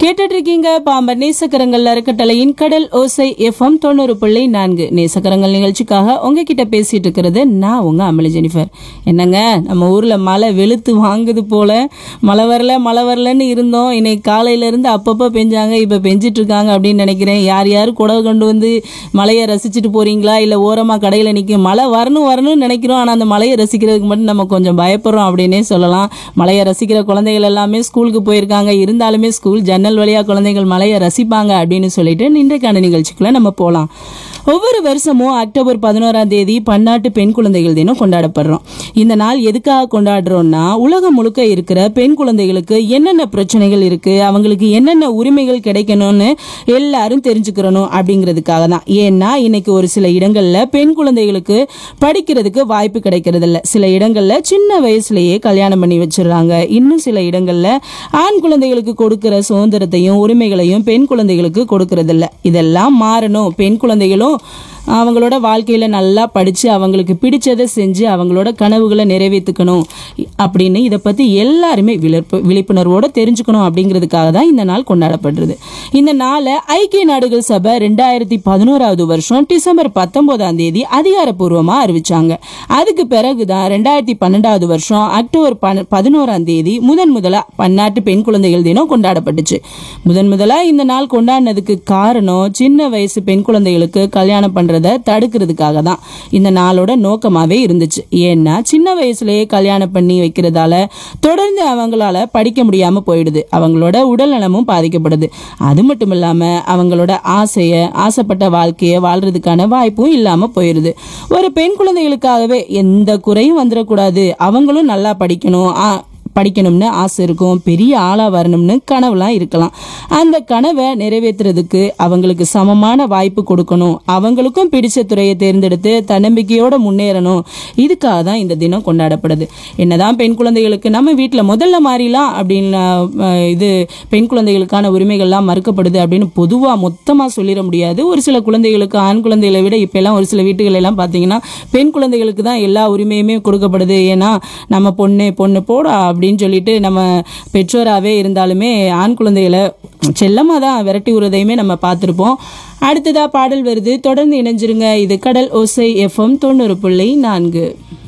கேட்டுட்டு இருக்கீங்க பாம்பன் நேசக்கரங்கள் அறக்கட்டளையின் கடல் ஓசை எஃப்எம் தொண்ணூறு புள்ளி நான்கு நேசக்கரங்கள் நிகழ்ச்சிக்காக உங்ககிட்ட பேசிட்டு இருக்கிறது நான் உங்க அமளி ஜெனிஃபர் என்னங்க நம்ம ஊர்ல மழை வெளுத்து வாங்குது போல மழை வரல மழை வரலன்னு இருந்தோம் இன்னைக்கு காலையில இருந்து அப்பப்போ பெஞ்சாங்க இப்ப பெஞ்சிட்டு இருக்காங்க அப்படின்னு நினைக்கிறேன் யார் யார் குடவு கொண்டு வந்து மழையை ரசிச்சுட்டு போறீங்களா இல்ல ஓரமா கடையில நிற்கும் மழை வரணும் வரணும்னு நினைக்கிறோம் ஆனா அந்த மழையை ரசிக்கிறதுக்கு மட்டும் நம்ம கொஞ்சம் பயப்படுறோம் அப்படின்னே சொல்லலாம் மழையை ரசிக்கிற குழந்தைகள் எல்லாமே ஸ்கூலுக்கு போயிருக்காங்க இருந்தாலுமே ஸ்கூல் ஜன்னல் வழியா குழந்தைகள் மழையை ரசிப்பாங்க அப்படின்னு சொல்லிட்டு இன்றைக்கான நிகழ்ச்சிக்குள்ள நம்ம போகலாம் ஒவ்வொரு வருஷமும் அக்டோபர் பதினோராம் தேதி பன்னாட்டு பெண் குழந்தைகள் தினம் கொண்டாடப்படுறோம் இந்த நாள் எதுக்காக கொண்டாடுறோம்னா உலகம் முழுக்க இருக்கிற பெண் குழந்தைகளுக்கு என்னென்ன பிரச்சனைகள் இருக்கு அவங்களுக்கு என்னென்ன உரிமைகள் கிடைக்கணும்னு எல்லாரும் தெரிஞ்சுக்கிறணும் அப்படிங்கிறதுக்காக தான் ஏன்னா இன்னைக்கு ஒரு சில இடங்கள்ல பெண் குழந்தைகளுக்கு படிக்கிறதுக்கு வாய்ப்பு கிடைக்கிறது இல்ல சில இடங்கள்ல சின்ன வயசுலயே கல்யாணம் பண்ணி வச்சிடுறாங்க இன்னும் சில இடங்கள்ல ஆண் குழந்தைகளுக்கு கொடுக்கிற சுதந்திரத்தையும் உரிமைகளையும் பெண் குழந்தைகளுக்கு கொடுக்கறது இல்ல இதெல்லாம் மாறணும் பெண் குழந்தைகளும் அவங்களோட வாழ்க்கையில நல்லா படிச்சு அவங்களுக்கு பிடிச்சதை செஞ்சு அவங்களோட கனவுகளை நிறைவேற்றிக்கணும் அப்படின்னு இதை பத்தி எல்லாருமே விழிப்பு விழிப்புணர்வோட தெரிஞ்சுக்கணும் அப்படிங்கிறதுக்காக தான் இந்த நாள் கொண்டாடப்படுறது இந்த நாளை ஐக்கிய நாடுகள் சபை ரெண்டாயிரத்தி பதினோராவது வருஷம் டிசம்பர் பத்தொன்பதாம் தேதி அதிகாரப்பூர்வமா அறிவிச்சாங்க அதுக்கு பிறகுதான் ரெண்டாயிரத்தி பன்னெண்டாவது வருஷம் அக்டோபர் பன- பதினோராம் தேதி முதன் முதலா பன்னாட்டு பெண் குழந்தைகள் தினம் கொண்டாடப்பட்டுச்சு முதன் முதலா இந்த நாள் கொண்டாடினதுக்கு காரணம் சின்ன வயசு பெண் குழந்தைகளுக்கு கல்யாணம் பண்றத தடுக்கிறதுக்காக தான் இந்த நாளோட நோக்கமாவே இருந்துச்சு ஏன்னா சின்ன வயசுலயே கல்யாணம் பண்ணி வைக்கிறதால தொடர்ந்து அவங்களால படிக்க முடியாம போயிடுது அவங்களோட உடல் நலமும் பாதிக்கப்படுது அது மட்டும் இல்லாம அவங்களோட ஆசைய ஆசைப்பட்ட வாழ்க்கைய வாழ்றதுக்கான வாய்ப்பும் இல்லாம போயிடுது ஒரு பெண் குழந்தைகளுக்காகவே எந்த குறையும் வந்துடக்கூடாது அவங்களும் நல்லா படிக்கணும் ஆ- படிக்கணும்னு ஆசை இருக்கும் பெரிய ஆளா வரணும்னு கனவுலாம் இருக்கலாம் அந்த கனவை நிறைவேற்றுறதுக்கு அவங்களுக்கு சமமான வாய்ப்பு கொடுக்கணும் அவங்களுக்கும் பிடிச்ச துறையை தேர்ந்தெடுத்து தன்னம்பிக்கையோட முன்னேறணும் இதுக்காக தான் இந்த தினம் கொண்டாடப்படுது என்னதான் பெண் குழந்தைகளுக்கு நம்ம வீட்டில் முதல்ல மாறிலாம் அப்படின்னு அஹ், இது பெண் குழந்தைகளுக்கான உரிமைகள்லாம் மறுக்கப்படுது அப்படின்னு பொதுவாக மொத்தமாக சொல்லிட முடியாது ஒரு சில குழந்தைகளுக்கு ஆண் குழந்தைகளை விட இப்பெல்லாம் ஒரு சில வீட்டுகள் எல்லாம் பார்த்தீங்கன்னா பெண் குழந்தைகளுக்கு தான் எல்லா உரிமையுமே கொடுக்கப்படுது ஏன்னா நம்ம பொண்ணு பொண்ணு போடா அப்படின்னு சொல்லிட்டு நம்ம பெற்றோராகவே இருந்தாலுமே ஆண் குழந்தைகளை செல்லமாக தான் விரட்டி விடுறதையுமே நம்ம பார்த்துருப்போம் அடுத்ததா பாடல் வருது தொடர்ந்து இணைஞ்சிருங்க இது கடல் ஓசை எஃப்எம் தொண்ணூறு புள்ளி நான்கு